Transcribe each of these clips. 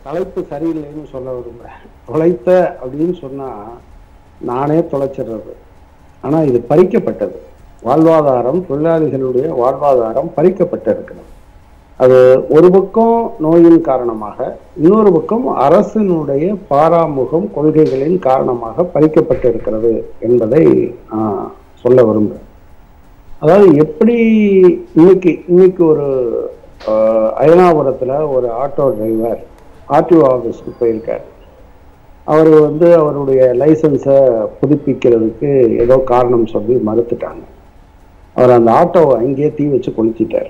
தலைப்பு சரியில்லைன்னு சொல்ல விரும்புகிறேன் தொலைத்த அப்படின்னு சொன்னா நானே தொலைச்சிடுறது ஆனா இது பறிக்கப்பட்டது வாழ்வாதாரம் தொழிலாளிகளுடைய வாழ்வாதாரம் பறிக்கப்பட்டிருக்கிறது அது ஒரு பக்கம் நோயின் காரணமாக இன்னொரு பக்கம் அரசினுடைய பாராமுகம் கொள்கைகளின் காரணமாக பறிக்கப்பட்டிருக்கிறது என்பதை நான் சொல்ல விரும்புகிறேன் அதாவது எப்படி இன்னைக்கு இன்னைக்கு ஒரு ஆஹ், அயனாபுரத்துல ஒரு ஆட்டோ டிரைவர் ஆர்டிஓ ஆஃபீஸ்க்கு போயிருக்கார் அவர் வந்து அவருடைய லைசன்ஸை புதுப்பிக்கிறதுக்கு ஏதோ காரணம் சொல்லி மறுத்துட்டாங்க அவர் அந்த ஆட்டோவை அங்கேயே தீ வச்சு கொளுத்திட்டார்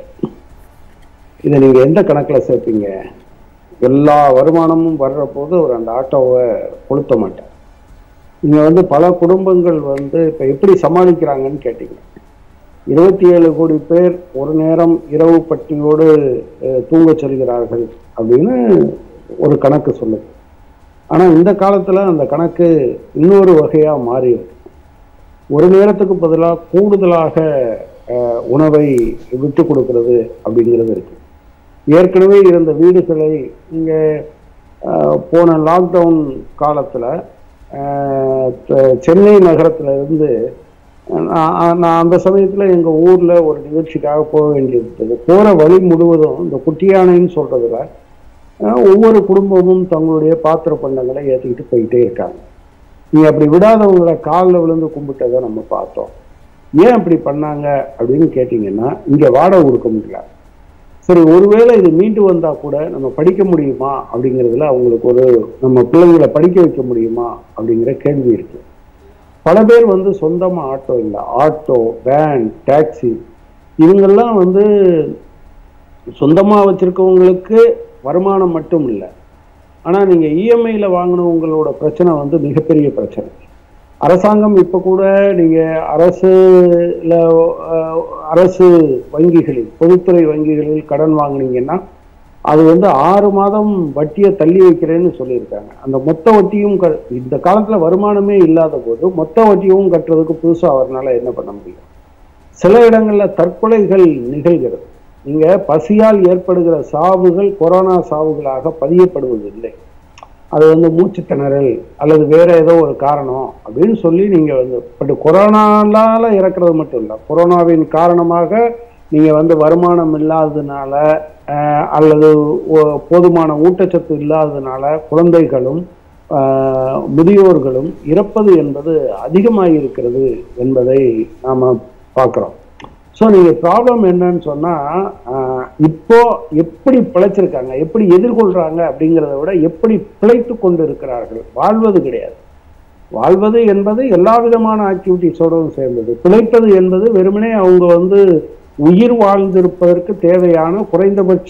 இதை நீங்க எந்த கணக்குல சேர்ப்பீங்க எல்லா வருமானமும் வர்ற போது அவர் அந்த ஆட்டோவை கொளுத்த மாட்டார் இங்க வந்து பல குடும்பங்கள் வந்து இப்ப எப்படி சமாளிக்கிறாங்கன்னு கேட்டீங்க இருபத்தி ஏழு கோடி பேர் ஒரு நேரம் இரவு பட்டியோடு அஹ், தூங்கச் செல்கிறார்கள் அப்படின்னு ஒரு கணக்கு சொல்லுது ஆனா இந்த காலத்துல அந்த கணக்கு இன்னொரு வகையா மாறி இருக்கு ஒரு நேரத்துக்கு பதிலாக கூடுதலாக அஹ், உணவை விட்டு கொடுக்கிறது அப்படிங்கிறது இருக்கு ஏற்கனவே இருந்த வீடுகளை இங்க அஹ், போன லாக்டவுன் காலத்துல அஹ், செ- சென்னை நகரத்துல இருந்து நான் நான் அந்த சமயத்துல எங்க ஊர்ல ஒரு நிகழ்ச்சிக்காக போக வேண்டியிருந்தது போற வழி முழுவதும் இந்த குட்டியானைன்னு சொல்றதுல அஹ், ஒவ்வொரு குடும்பமும் தங்களுடைய பாத்திர பண்டங்களை ஏற்றிக்கிட்டு போயிட்டே இருக்காங்க நீங்க அப்படி விடாதவங்களை காலில் விழுந்து கும்பிட்டதை நம்ம பார்த்தோம் ஏன் அப்படி பண்ணாங்க அப்படின்னு கேட்டிங்கன்னா இங்க வாடகை கொடுக்க முடியல சரி ஒருவேளை இது மீண்டு வந்தா கூட நம்ம படிக்க முடியுமா அப்படிங்கிறதுல அவங்களுக்கு ஒரு நம்ம பிள்ளைங்களை படிக்க வைக்க முடியுமா அப்படிங்கிற கேள்வி இருக்கு பல பேர் வந்து சொந்தமா ஆட்டோ இல்லை ஆட்டோ வேன் டாக்ஸி இவங்கெல்லாம் வந்து சொந்தமா வச்சிருக்கவங்களுக்கு வருமானம் மட்டும் இல்லை ஆனா நீங்க இஎம்ஐல வாங்கினவங்களோட பிரச்சனை வந்து மிகப்பெரிய பிரச்சனை அரசாங்கம் இப்ப கூட நீங்க அரசுல அஹ், அரசு வங்கிகளில் பொதுத்துறை வங்கிகளில் கடன் வாங்குனீங்கன்னா அது வந்து ஆறு மாதம் வட்டியை தள்ளி வைக்கிறேன்னு சொல்லியிருக்காங்க அந்த மொத்த வட்டியும் க இந்த காலத்துல வருமானமே இல்லாத போது மொத்த வட்டியும் கட்டுறதுக்கு புதுசா அவர்னால என்ன பண்ண முடியும் சில இடங்கள்ல தற்கொலைகள் நிகழ்கிறது இங்க பசியால் ஏற்படுகிற சாவுகள் கொரோனா சாவுகளாக பதியப்படுவதில்லை அது வந்து மூச்சு திணறல் அல்லது வேற ஏதோ ஒரு காரணம் அப்படின்னு சொல்லி நீங்க வந்து பட் கொரோனாலால இறக்குறது மட்டும் இல்லை கொரோனாவின் காரணமாக நீங்க வந்து வருமானம் இல்லாததுனால அஹ், அல்லது ஒ- போதுமான ஊட்டச்சத்து இல்லாததுனால குழந்தைகளும் ஆஹ், முதியோர்களும் இறப்பது என்பது அதிகமாக இருக்கிறது என்பதை நாம பார்க்கிறோம் ஸோ நீங்க ப்ராப்ளம் என்னன்னு சொன்னா ஆஹ், இப்போ எப்படி பிழைச்சிருக்காங்க எப்படி எதிர்கொள்றாங்க அப்படிங்கிறத விட எப்படி பிழைத்து கொண்டு இருக்கிறார்கள் வாழ்வது கிடையாது வாழ்வது என்பது எல்லா விதமான ஆக்டிவிட்டிஸோடும் சேர்ந்தது பிழைப்பது என்பது வெறுமனே அவங்க வந்து உயிர் வாழ்ந்திருப்பதற்கு தேவையான குறைந்தபட்ச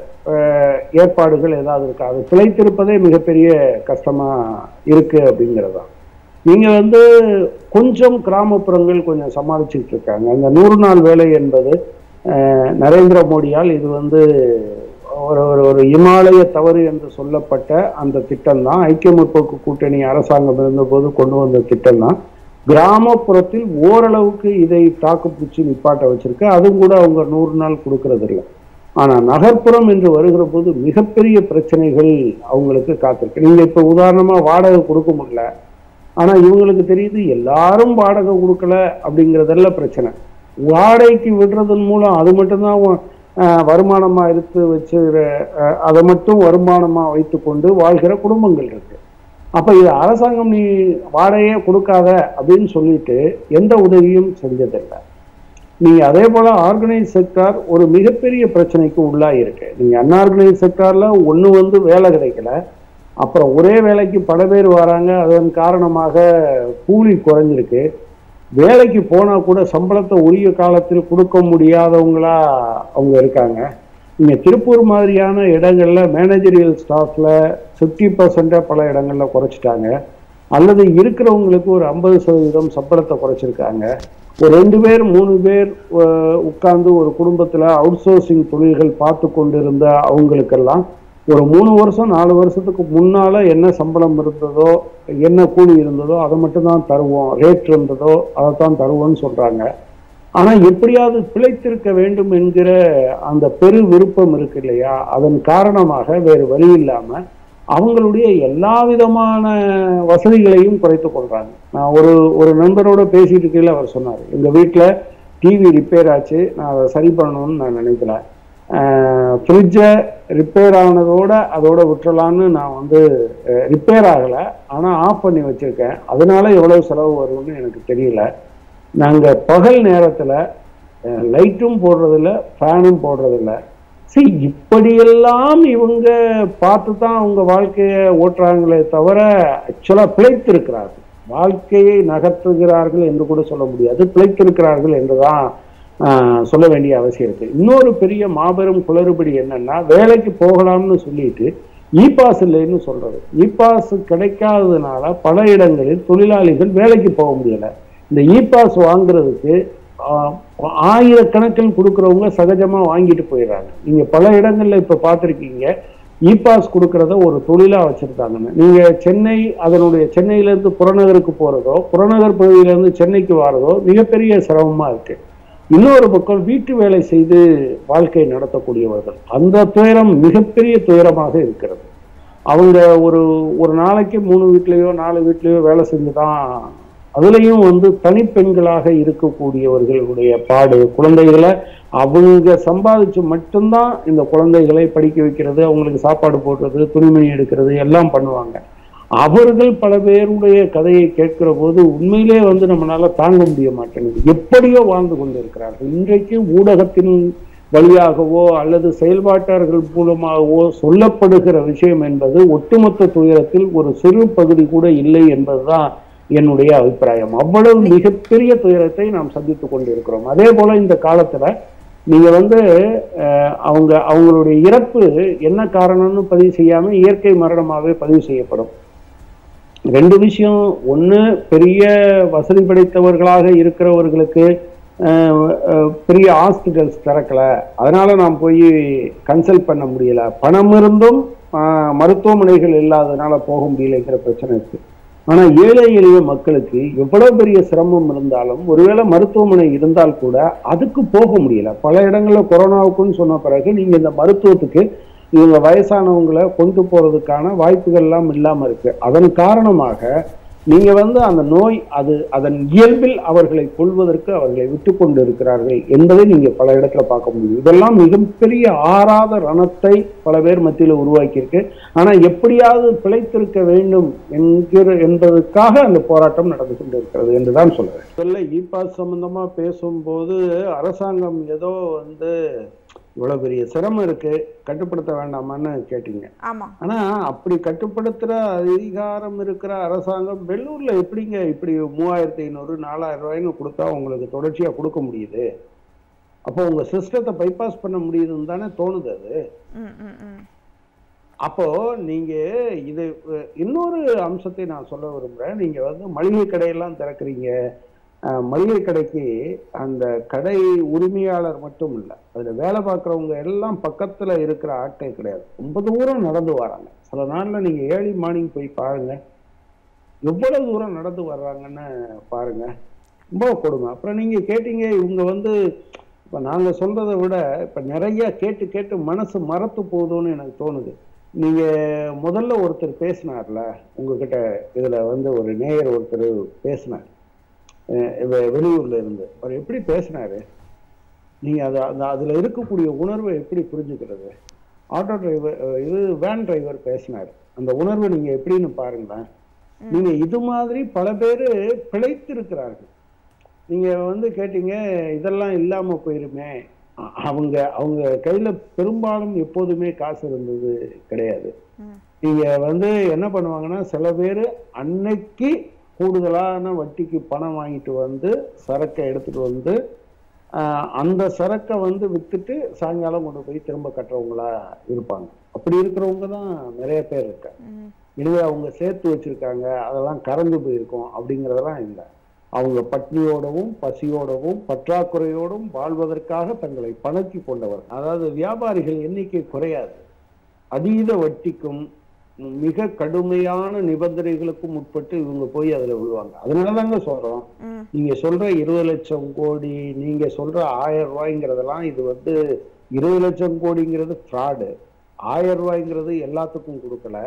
அஹ், ஏற்பாடுகள் ஏதாவது இருக்கா அது பிழைத்திருப்பதே மிகப்பெரிய கஷ்டமா இருக்கு அப்படிங்கிறதான் நீங்க வந்து கொஞ்சம் கிராமப்புறங்கள் கொஞ்சம் சமாளிச்சுட்டு இருக்காங்க அந்த நூறு நாள் வேலை என்பது அஹ், நரேந்திர மோடியால் இது வந்து ஒரு ஒரு ஒரு இமாலய தவறு என்று சொல்லப்பட்ட அந்த திட்டம் தான் ஐக்கிய முற்போக்கு கூட்டணி அரசாங்கம் இருந்தபோது கொண்டு வந்த திட்டம் தான் கிராமப்புறத்தில் ஓரளவுக்கு இதை தாக்கு பிடிச்சி நிப்பாட்ட வச்சிருக்கு அதுவும் கூட அவங்க நூறு நாள் கொடுக்கறது இல்லை ஆனா நகர்ப்புறம் என்று வருகிற போது மிகப்பெரிய பிரச்சனைகள் அவங்களுக்கு காத்திருக்கு நீங்க இப்ப உதாரணமா வாடகை கொடுக்க முடியல ஆனா இவங்களுக்கு தெரியுது எல்லாரும் வாடகை கொடுக்கல அப்படிங்கறதெல்லாம் பிரச்சனை வாடகைக்கு விடுறதன் மூலம் அது மட்டும்தான் வ- அஹ், வருமானமா எடுத்து வச்சு அஹ், அதை மட்டும் வருமானமா வைத்துக்கொண்டு வாழ்கிற குடும்பங்கள் இருக்கு அப்ப இது அரசாங்கம் நீ வாடகையே கொடுக்காத அப்படின்னு சொல்லிட்டு எந்த உதவியும் செஞ்சதில்லை நீங்க அதே போல ஆர்கனைஸ் செக்டார் ஒரு மிகப்பெரிய பிரச்சனைக்கு உள்ளாகி இருக்கு நீங்க அன்ஆர்கனைஸ் செக்டார்ல ஒண்ணு வந்து வேலை கிடைக்கல அப்புறம் ஒரே வேலைக்கு பல பேர் வராங்க அதன் காரணமாக கூலி குறைஞ்சிருக்கு வேலைக்கு போனா கூட சம்பளத்தை உரிய காலத்தில் கொடுக்க முடியாதவங்களா அவங்க இருக்காங்க இங்க திருப்பூர் மாதிரியான இடங்கள்ல மேனேஜரியல் ஸ்டாஃப்ல ஃபிஃப்டி பர்சன்டா பல இடங்கள்ல குறைச்சிட்டாங்க அல்லது இருக்கிறவங்களுக்கு ஒரு ஐம்பது சதவீதம் சம்பளத்தை குறைச்சிருக்காங்க ஒரு ரெண்டு பேர் மூணு பேர் அஹ், உட்கார்ந்து ஒரு குடும்பத்துல அவுட் சோர்சிங் தொழில்கள் பார்த்து கொண்டிருந்த அவங்களுக்கெல்லாம் ஒரு மூணு வருஷம் நாலு வருஷத்துக்கு முன்னால என்ன சம்பளம் இருந்ததோ என்ன கூலி இருந்ததோ அதை மட்டும் தான் தருவோம் ரேட் இருந்ததோ அதை தான் தருவோம்னு சொல்றாங்க ஆனா எப்படியாவது பிழைத்திருக்க வேண்டும் என்கிற அந்த பெரு விருப்பம் இருக்கு இல்லையா அதன் காரணமாக வேறு வழி இல்லாம அவங்களுடைய எல்லா விதமான வசதிகளையும் குறைத்து கொள்றாங்க நான் ஒரு ஒரு நண்பரோட பேசிட்டு இருக்கையில அவர் சொன்னார் எங்க வீட்டுல டிவி ரிப்பேர் ஆச்சு நான் அதை சரி பண்ணணும்னு நான் நினைக்கல ஃப்ரிட்ஜை ரிப்பேர் ஆனதோட அதோட விட்டுறலான்னு நான் வந்து ரிப்பேர் ஆகலை ஆனால் ஆஃப் பண்ணி வச்சிருக்கேன் அதனால எவ்வளவு செலவு வரும்னு எனக்கு தெரியல நாங்கள் பகல் நேரத்தில் லைட்டும் போடுறதில்ல ஃபேனும் போடுறதில்ல சரி இப்படியெல்லாம் இவங்க பார்த்து தான் அவங்க வாழ்க்கையை ஓட்டுறாங்களே தவிர ஆக்சுவலாக பிழைத்திருக்கிறார்கள் வாழ்க்கையை நகர்த்துகிறார்கள் என்று கூட சொல்ல முடியாது பிழைத்திருக்கிறார்கள் என்றுதான் ஆஹ், சொல்ல வேண்டிய அவசியம் இருக்கு இன்னொரு பெரிய மாபெரும் குளறுபடி என்னன்னா வேலைக்கு போகலாம்னு சொல்லிட்டு இ பாஸ் இல்லைன்னு சொல்றது இ பாஸ் கிடைக்காததுனால பல இடங்களில் தொழிலாளிகள் வேலைக்கு போக முடியல இந்த இ பாஸ் வாங்குறதுக்கு ஆஹ், ஆயிரக்கணக்கில் கொடுக்குறவங்க சகஜமா வாங்கிட்டு போயிடுறாங்க நீங்க பல இடங்கள்ல இப்ப பார்த்திருக்கீங்க இ பாஸ் கொடுக்கறத ஒரு தொழிலா வச்சிருக்காங்கன்னு நீங்க சென்னை அதனுடைய சென்னையில இருந்து புறநகருக்கு போறதோ புறநகர் பகுதியில இருந்து சென்னைக்கு வாரதோ மிகப்பெரிய சிரமமா இருக்கு இன்னொரு பக்கம் வீட்டு வேலை செய்து வாழ்க்கை நடத்தக்கூடியவர்கள் அந்த துயரம் மிகப்பெரிய துயரமாக இருக்கிறது அவங்க ஒரு ஒரு நாளைக்கு மூணு வீட்லயோ நாலு வீட்லயோ வேலை செஞ்சுதான் அதுலயும் வந்து தனிப்பெண்களாக இருக்கக்கூடியவர்களுடைய பாடு குழந்தைகளை அவங்க சம்பாதிச்சு மட்டும்தான் இந்த குழந்தைகளை படிக்க வைக்கிறது அவங்களுக்கு சாப்பாடு போடுறது துணிமணி எடுக்கிறது எல்லாம் பண்ணுவாங்க அவர்கள் பல பேருடைய கதையை கேட்கிற போது உண்மையிலே வந்து நம்மளால தாங்க முடிய மாட்டேங்குது எப்படியோ வாழ்ந்து கொண்டிருக்கிறார்கள் இன்றைக்கு ஊடகத்தின் வழியாகவோ அல்லது செயல்பாட்டாளர்கள் மூலமாகவோ சொல்லப்படுகிற விஷயம் என்பது ஒட்டுமொத்த துயரத்தில் ஒரு சிறு பகுதி கூட இல்லை என்பதுதான் என்னுடைய அபிப்பிராயம் அவ்வளவு மிகப்பெரிய துயரத்தை நாம் சந்தித்துக் கொண்டிருக்கிறோம் அதே போல இந்த காலத்துல நீங்க வந்து அஹ், அவங்க அவங்களுடைய இறப்பு என்ன காரணம்னு பதிவு செய்யாம இயற்கை மரணமாகவே பதிவு செய்யப்படும் ரெண்டு விஷயம் ஒண்ணு பெரிய வசதி படைத்தவர்களாக இருக்கிறவர்களுக்கு அஹ், அஹ், பெரிய ஹாஸ்பிட்டல்ஸ் திறக்கல அதனால நாம் போய் கன்சல்ட் பண்ண முடியல பணம் இருந்தும் அஹ், மருத்துவமனைகள் இல்லாததுனால போக முடியலைங்கிற பிரச்சனை இருக்கு ஆனா ஏழை எளிய மக்களுக்கு எவ்வளவு பெரிய சிரமம் இருந்தாலும் ஒருவேளை மருத்துவமனை இருந்தால் கூட அதுக்கு போக முடியல பல இடங்கள்ல கொரோனாவுக்குன்னு சொன்ன பிறகு நீங்க இந்த மருத்துவத்துக்கு இவங்க வயசானவங்களை கொண்டு போறதுக்கான வாய்ப்புகள் எல்லாம் இல்லாம இருக்கு அதன் காரணமாக நீங்க வந்து அந்த நோய் அது அதன் இயல்பில் அவர்களை கொள்வதற்கு அவர்களை விட்டு கொண்டு இருக்கிறார்கள் என்பதை நீங்க பல இடத்துல பார்க்க முடியும் இதெல்லாம் மிகப்பெரிய ஆறாத ரணத்தை பல பேர் மத்தியில உருவாக்கியிருக்கு ஆனா எப்படியாவது பிழைத்திருக்க வேண்டும் என்கிற என்பதற்காக அந்த போராட்டம் நடந்து கொண்டிருக்கிறது என்றுதான் சொல்றேன் முதல்ல இ பாஸ் சம்பந்தமா பேசும்போது அரசாங்கம் ஏதோ வந்து இவ்வளவு பெரிய சிரமம் இருக்கு கட்டுப்படுத்த வேண்டாமான்னு கேட்டீங்க ஆமா ஆனா அப்படி கட்டுப்படுத்துற அதிகாரம் இருக்கிற அரசாங்கம் வெள்ளூர்ல எப்படிங்க இப்படி மூவாயிரத்தி ஐநூறு நாலாயிரம் ரூபாய்னு கொடுத்தா உங்களுக்கு தொடர்ச்சியா கொடுக்க முடியுது அப்போ உங்க சிஸ்டத்தை பைபாஸ் பண்ண முடியுதுன்னு தானே தோணுது அது ம் ம் ம் அப்போ நீங்க இது அஹ், இன்னொரு அம்சத்தை நான் சொல்ல விரும்புறேன் நீங்க வந்து மளிகை கடையெல்லாம் திறக்கிறீங்க அஹ், மளிகை கடைக்கு அந்த கடை உரிமையாளர் மட்டும் இல்லை அதுல வேலை பார்க்குறவங்க எல்லாம் பக்கத்துல இருக்கிற ஆட்கள் கிடையாது ரொம்ப தூரம் நடந்து வராங்க சில நாள்ல நீங்க ஏர்லி மார்னிங் போய் பாருங்க எவ்வளவு தூரம் நடந்து வர்றாங்கன்னு பாருங்க ரொம்ப கொடுமை அப்புறம் நீங்க கேட்டீங்க இவங்க வந்து இப்ப நாங்க சொல்றதை விட இப்ப நிறைய கேட்டு கேட்டு மனசு மறத்து போகுதுன்னு எனக்கு தோணுது நீங்க முதல்ல ஒருத்தர் பேசினார்ல உங்ககிட்ட இதுல வந்து ஒரு நேயர் ஒருத்தர் பேசினார் அஹ் வெ- வெளியூர்ல இருந்து அவர் எப்படி பேசினாரு நீங்க அது அந்த அதுல இருக்கக்கூடிய உணர்வை எப்படி புரிஞ்சுக்கிறது ஆட்டோ டிரைவர் இது வேன் டிரைவர் பேசினார் அந்த உணர்வை நீங்க எப்படின்னு பாருங்களேன் நீங்க இது மாதிரி பல பேர் பிழைத்திருக்கிறார்கள் நீங்க வந்து கேட்டீங்க இதெல்லாம் இல்லாம போயிருமே அ- அவங்க அவங்க கையில பெரும்பாலும் எப்போதுமே காசு இருந்தது கிடையாது ம். நீங்க வந்து என்ன பண்ணுவாங்கன்னா சில பேர் அன்னைக்கு கூடுதலான வட்டிக்கு பணம் வாங்கிட்டு வந்து சரக்கை எடுத்துட்டு வந்து ஆஹ், அந்த சரக்கை வந்து வித்துட்டு சாயங்காலம் கொண்டு போய் திரும்ப கட்டுறவங்களா இருப்பாங்க அப்படி இருக்கிறவங்க தான் நிறைய பேர் இருக்காங்க ம் எனவே அவங்க சேர்த்து வச்சிருக்காங்க அதெல்லாம் கறந்து போயிருக்கும் அப்படிங்கிறதெல்லாம் இல்லை அவங்க பட்னியோடவும் பசியோடவும் பற்றாக்குறையோடும் வாழ்வதற்காக தங்களை பணத்தி கொண்டவர் அதாவது வியாபாரிகள் எண்ணிக்கை குறையாது அதீத வட்டிக்கும் மிக கடுமையான நிபந்தனைகளுக்கும் உட்பட்டு இவங்க போய் அதுல விழுவாங்க அதனாலதாங்க சொல்றோம் ம் நீங்க சொல்ற இருபது லட்சம் கோடி நீங்க சொல்ற ஆயிரம் ரூபாய்ங்கிறதெல்லாம் இது வந்து இருபது லட்சம் கோடிங்கிறது ஃப்ராடு ஆயிரம் ரூபாய்ங்கிறது எல்லாத்துக்கும் கொடுக்கல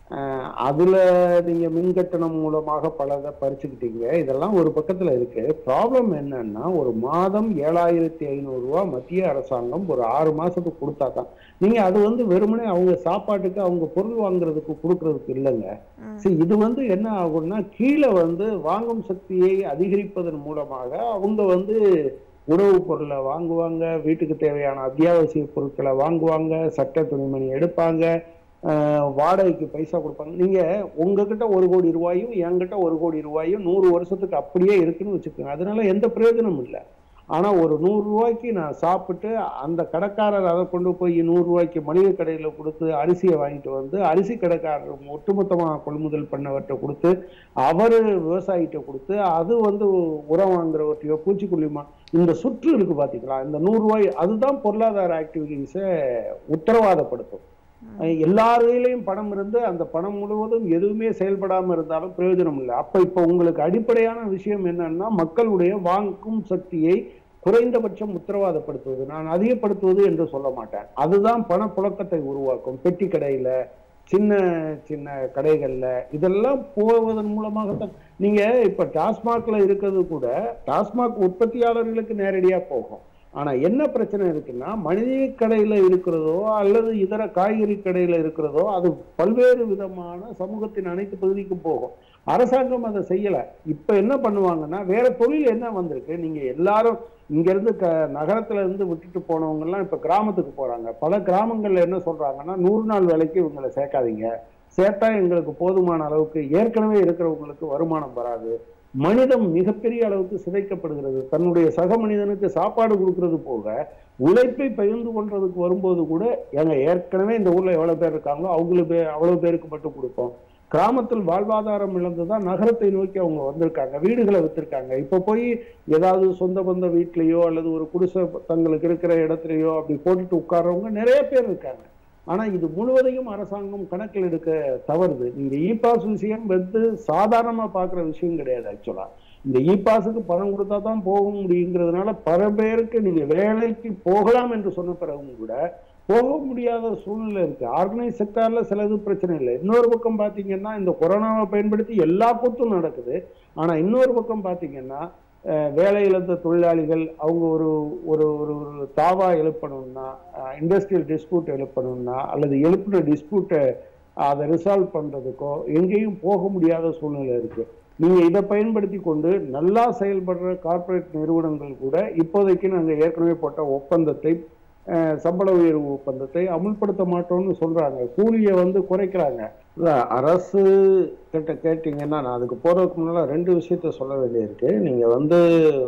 அஹ் அதுல நீங்க மின் கட்டணம் மூலமாக பலதை பறிச்சுக்கிட்டீங்க இதெல்லாம் ஒரு பக்கத்துல இருக்கு ப்ராப்ளம் என்னன்னா ஒரு மாதம் ஏழாயிரத்தி ஐநூறு ரூபாய் மத்திய அரசாங்கம் ஒரு ஆறு மாசத்துக்கு கொடுத்தாதான் நீங்க அது வந்து வெறுமனே அவங்க சாப்பாட்டுக்கு அவங்க பொருள் வாங்குறதுக்கு கொடுக்கறதுக்கு இல்லைங்க சரி இது வந்து என்ன ஆகும்னா கீழே வந்து வாங்கும் சக்தியை அதிகரிப்பதன் மூலமாக அவங்க வந்து உணவுப் பொருளை வாங்குவாங்க வீட்டுக்கு தேவையான அத்தியாவசிய பொருட்களை வாங்குவாங்க சட்ட துணிமணி எடுப்பாங்க ஆஹ் வாடகைக்கு பைசா கொடுப்பாங்க நீங்க உங்ககிட்ட ஒரு கோடி ரூபாயும் என்கிட்ட ஒரு கோடி ரூபாயும் நூறு வருஷத்துக்கு அப்படியே இருக்குன்னு வச்சுக்கோங்க அதனால எந்த பிரயோஜனமும் இல்லை ஆனா ஒரு நூறு ரூபாய்க்கு நான் சாப்பிட்டு அந்த கடைக்காரர் அதை கொண்டு போய் நூறு ரூபாய்க்கு மளிகை கடையில கொடுத்து அரிசியை வாங்கிட்டு வந்து அரிசி கடைக்காரர் ஒட்டுமொத்தமா கொள்முதல் பண்ணவர்கிட்ட கொடுத்து அவர் விவசாயிகிட்ட கொடுத்து அது வந்து உரம் வாங்குறவர்கிட்டயோ பூச்சிக்கொல்லி மா இந்த சுற்று இருக்கு பாத்தீங்களா இந்த நூறு ரூபாய் அதுதான் பொருளாதார ஆக்டிவிட்டிஸை உத்தரவாதப்படுத்தும் அஹ் எல்லார் கையிலையும் பணம் இருந்து அந்த பணம் முழுவதும் எதுவுமே செயல்படாம இருந்தாலும் பிரயோஜனம் இல்லை அப்ப இப்ப உங்களுக்கு அடிப்படையான விஷயம் என்னன்னா மக்களுடைய வாங்கும் சக்தியை குறைந்தபட்சம் உத்தரவாதப்படுத்துவது நான் அதிகப்படுத்துவது என்று சொல்ல மாட்டேன் அதுதான் பணப்புழக்கத்தை உருவாக்கும் பெட்டி கடையில சின்ன சின்ன கடைகள்ல இதெல்லாம் போவதன் மூலமாகத்தான் நீங்க இப்ப டாஸ்மாக்ல இருக்கிறது கூட டாஸ்மாக் உற்பத்தியாளர்களுக்கு நேரடியா போகும் ஆனா என்ன பிரச்சனை இருக்குன்னா மளிகை கடையில இருக்கிறதோ அல்லது இதர காய்கறி கடையில இருக்கிறதோ அது பல்வேறு விதமான சமூகத்தின் அனைத்து பகுதிக்கும் போகும் அரசாங்கம் அதை செய்யல இப்ப என்ன பண்ணுவாங்கன்னா வேற தொழில் என்ன வந்திருக்கு நீங்க எல்லாரும் இங்க இருந்து க நகரத்துல இருந்து விட்டுட்டு போனவங்க எல்லாம் இப்ப கிராமத்துக்கு போறாங்க பல கிராமங்கள்ல என்ன சொல்றாங்கன்னா நூறு நாள் வேலைக்கு இவங்களை சேர்க்காதீங்க சேர்த்தா எங்களுக்கு போதுமான அளவுக்கு ஏற்கனவே இருக்கிறவங்களுக்கு வருமானம் வராது மனிதம் மிகப்பெரிய அளவுக்கு சிதைக்கப்படுகிறது தன்னுடைய சக மனிதனுக்கு சாப்பாடு கொடுக்கறது போக உழைப்பை பகிர்ந்து கொள்றதுக்கு வரும்போது கூட எங்க ஏற்கனவே இந்த ஊர்ல எவ்வளவு பேர் இருக்காங்களோ அவங்களுக்கு பே- அவ்வளவு பேருக்கு மட்டும் கொடுப்போம் கிராமத்தில் வாழ்வாதாரம் இழந்துதான் நகரத்தை நோக்கி அவங்க வந்திருக்காங்க வீடுகளை வித்திருக்காங்க இப்ப போய் ஏதாவது சொந்த பந்த வீட்லயோ அல்லது ஒரு குடிசை தங்களுக்கு இருக்கிற இடத்துலயோ அப்படி போட்டுட்டு உட்கார்றவங்க நிறைய பேர் இருக்காங்க ஆனா இது முழுவதையும் அரசாங்கம் கணக்கில் எடுக்க தவறுது நீங்க இ பாஸ் விஷயம் வந்து சாதாரணமா பார்க்குற விஷயம் கிடையாது ஆக்சுவலா இந்த இ பாஸுக்கு பணம் கொடுத்தா தான் போக முடியுங்கிறதுனால பல பேருக்கு நீங்க வேலைக்கு போகலாம் என்று சொன்ன பிறகும் கூட போக முடியாத சூழ்நிலை இருக்கு ஆர்கனைஸ் செக்டார்ல சிலது பிரச்சனை இல்லை இன்னொரு பக்கம் பாத்தீங்கன்னா இந்த கொரோனாவை பயன்படுத்தி எல்லா கூத்தும் நடக்குது ஆனா இன்னொரு பக்கம் பாத்தீங்கன்னா அஹ், வேலை இழந்த தொழிலாளிகள் அவங்க ஒரு ஒரு ஒரு ஒரு தாவா எழுப்பணும்னா இண்டஸ்ட்ரியல் டிஸ்பியூட் எழுப்பணும்னா அல்லது எழுப்பின டிஸ்பியூட்டை அதை ரிசால்வ் பண்றதுக்கோ எங்கேயும் போக முடியாத சூழ்நிலை இருக்கு நீங்க இதை பயன்படுத்தி கொண்டு நல்லா செயல்படுற கார்ப்பரேட் நிறுவனங்கள் கூட இப்போதைக்கு நாங்க ஏற்கனவே போட்ட ஒப்பந்தத்தை அஹ், சம்பள உயர்வு ஒப்பந்தத்தை அமுல்படுத்த மாட்டோம்னு சொல்றாங்க கூலியை வந்து குறைக்கிறாங்க இல்ல, அரசு கிட்ட கேட்டீங்கன்னா நான் அதுக்கு போறதுக்கு முன்னால ரெண்டு விஷயத்த சொல்ல வேண்டியிருக்கு நீங்க வந்து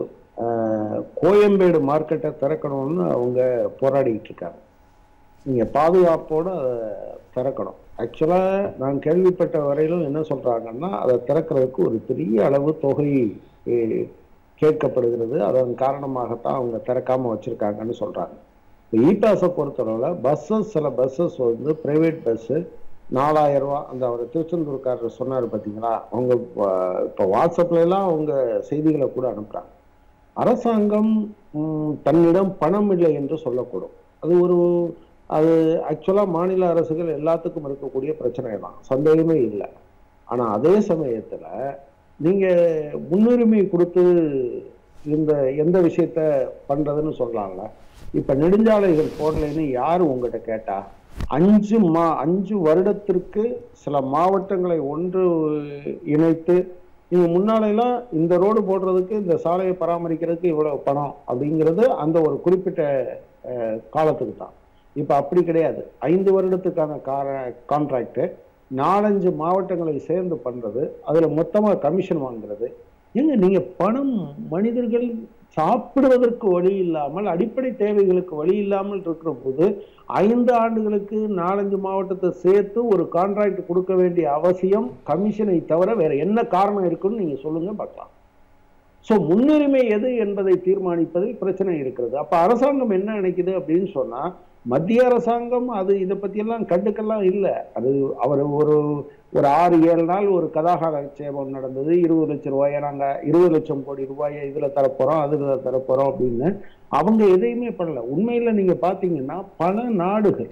அஹ், கோயம்பேடு மார்க்கெட்டை திறக்கணும்னு அவங்க போராடிட்டு இருக்காங்க நீங்க பாதுகாப்போட அதை திறக்கணும் ஆக்சுவலா நான் கேள்விப்பட்ட வரையிலும் என்ன சொல்றாங்கன்னா அதை திறக்கிறதுக்கு ஒரு பெரிய அளவு தொகை eh, கேட்கப்படுகிறது அதன் காரணமாகத்தான் அவங்க திறக்காம வச்சிருக்காங்கன்னு சொல்றாங்க இ பாஸை பொறுத்தளவுல பஸ்ஸஸ் சில பஸ்ஸஸ் வந்து பிரைவேட் பஸ்ஸு நாலாயிரம் ரூபா அந்த அவர் திருச்செந்தூர்காரர் சொன்னார் பார்த்தீங்களா அவங்க வ- இப்போ வாட்ஸ்அப்ல எல்லாம் அவங்க செய்திகளை கூட அனுப்புறாங்க அரசாங்கம் ம், தன்னிடம் பணம் இல்லை என்று சொல்லக்கூடும் அது ஒரு அது ஆக்சுவலா மாநில அரசுகள் எல்லாத்துக்கும் இருக்கக்கூடிய பிரச்சனை தான் சந்தேகமே இல்லை ஆனா அதே சமயத்துல நீங்க முன்னுரிமை கொடுத்து இந்த எந்த விஷயத்த பண்றதுன்னு சொல்லலாம்ல இப்ப நெடுஞ்சாலைகள் போடலைன்னு யாரு உங்ககிட்ட கேட்டா அஞ்சு மா அஞ்சு வருடத்திற்கு சில மாவட்டங்களை ஒன்று இணைத்து நீங்க முன்னாலெல்லாம் இந்த ரோடு போடுறதுக்கு இந்த சாலையை பராமரிக்கிறதுக்கு இவ்வளவு பணம் அப்படிங்கிறது அந்த ஒரு குறிப்பிட்ட அஹ், காலத்துக்கு தான் இப்ப அப்படி கிடையாது ஐந்து வருடத்துக்கான கான்ட்ராக்ட் நாலஞ்சு மாவட்டங்களை சேர்ந்து பண்றது அதுல மொத்தமா கமிஷன் வாங்குறது ஏங்க நீங்க பணம் மனிதர்கள் சாப்பிடுவதற்கு வழி இல்லாமல் அடிப்படை தேவைகளுக்கு வழி இல்லாமல் இருக்கிற போது ஐந்து ஆண்டுகளுக்கு நாலஞ்சு மாவட்டத்தை சேர்த்து ஒரு கான்ட்ராக்ட் கொடுக்க வேண்டிய அவசியம் கமிஷனை தவிர வேற என்ன காரணம் இருக்குன்னு நீங்க சொல்லுங்க பார்க்கலாம் சோ முன்னுரிமை எது என்பதை தீர்மானிப்பதில் பிரச்சனை இருக்கிறது அப்ப அரசாங்கம் என்ன நினைக்குது அப்படின்னு சொன்னா மத்திய அரசாங்கம் அது இதை பத்தியெல்லாம் கண்டுக்கெல்லாம் இல்லை அது அவர் ஒரு ஒரு ஆறு ஏழு நாள் ஒரு கதாகார சேவம் நடந்தது இருபது லட்சம் ரூபாயை நாங்க இருபது லட்சம் கோடி ரூபாயை இதுல தரப்போறோம் அதுல தரப்போறோம் அப்படின்னு அவங்க எதையுமே பண்ணல உண்மையில நீங்க பாத்தீங்கன்னா பல நாடுகள்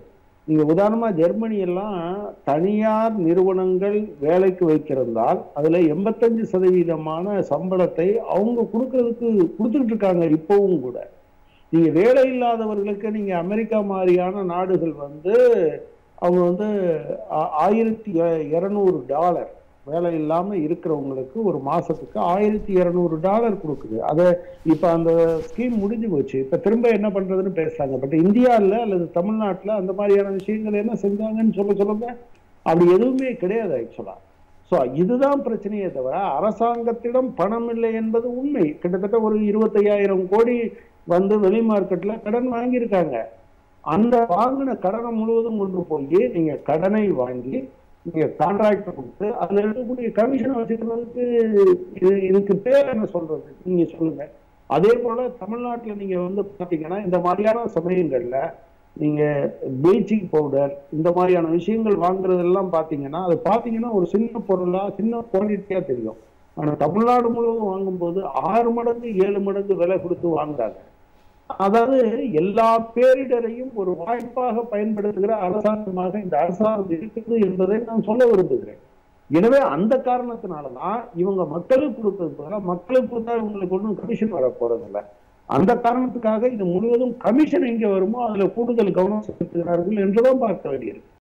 நீங்க உதாரணமா ஜெர்மனி எல்லாம் தனியார் நிறுவனங்கள் வேலைக்கு வைத்திருந்தால் அதுல எண்பத்தஞ்சு சதவீதமான சம்பளத்தை அவங்க கொடுக்கறதுக்கு கொடுத்துக்கிட்டு இருக்காங்க இப்பவும் கூட நீங்க வேலை இல்லாதவர்களுக்கு நீங்க அமெரிக்கா மாதிரியான நாடுகள் வந்து அவங்க வந்து ஆ- ஆயிரத்தி இருநூறு டாலர் வேலை இல்லாம இருக்கிறவங்களுக்கு ஒரு மாசத்துக்கு ஆயிரத்தி இருநூறு டாலர் கொடுக்குது அதை இப்ப அந்த ஸ்கீம் முடிஞ்சு போச்சு இப்ப திரும்ப என்ன பண்றதுன்னு பேசுறாங்க பட் இந்தியாவில் அல்லது தமிழ்நாட்டுல அந்த மாதிரியான விஷயங்கள் என்ன செஞ்சாங்கன்னு சொல்ல சொல்லுங்க அப்படி எதுவுமே கிடையாது ஆக்சுவலா ஸோ இதுதான் பிரச்சனையே தவிர அரசாங்கத்திடம் பணம் இல்லை என்பது உண்மை கிட்டத்தட்ட ஒரு இருபத்தையாயிரம் கோடி வந்து வெளி மார்க்கெட்ல கடன் வாங்கியிருக்காங்க அந்த வாங்கின கடனை முழுவதும் கொண்டு போய் நீங்க கடனை வாங்கி நீங்க கான்ட்ராக்ட் கொடுத்து அதுல இருக்கக்கூடிய கமிஷன் வச்சுக்கிறதுக்கு இது இதுக்கு பேர் என்ன சொல்றது நீங்க சொல்லுங்க அதே போல தமிழ்நாட்டுல நீங்க வந்து பாத்தீங்கன்னா இந்த மாதிரியான சமயங்கள்ல நீங்க ப்ளீச்சிங் பவுடர் இந்த மாதிரியான விஷயங்கள் வாங்குறதெல்லாம் பாத்தீங்கன்னா அது பாத்தீங்கன்னா ஒரு சின்ன பொருளா சின்ன குவாலிட்டியா தெரியும் ஆனா தமிழ்நாடு முழுவதும் வாங்கும்போது ஆறு மடங்கு ஏழு மடங்கு விலை கொடுத்து வாங்குறாங்க அதாவது எல்லா பேரிடரையும் ஒரு வாய்ப்பாக பயன்படுத்துகிற அரசாங்கமாக இந்த அரசாங்கம் இருக்குது என்பதை நான் சொல்ல விரும்புகிறேன் எனவே அந்த காரணத்தினாலதான் இவங்க மக்களுக்கு கொடுத்தது பதிலா மக்களுக்கு கொடுத்தா இவங்களுக்கு ஒன்றும் கமிஷன் வர போறதில்ல அந்த காரணத்துக்காக இது முழுவதும் கமிஷன் எங்க வருமோ அதுல கூடுதல் கவனம் செலுத்துகிறார்கள் என்றுதான் பார்க்க வேண்டியிருக்கு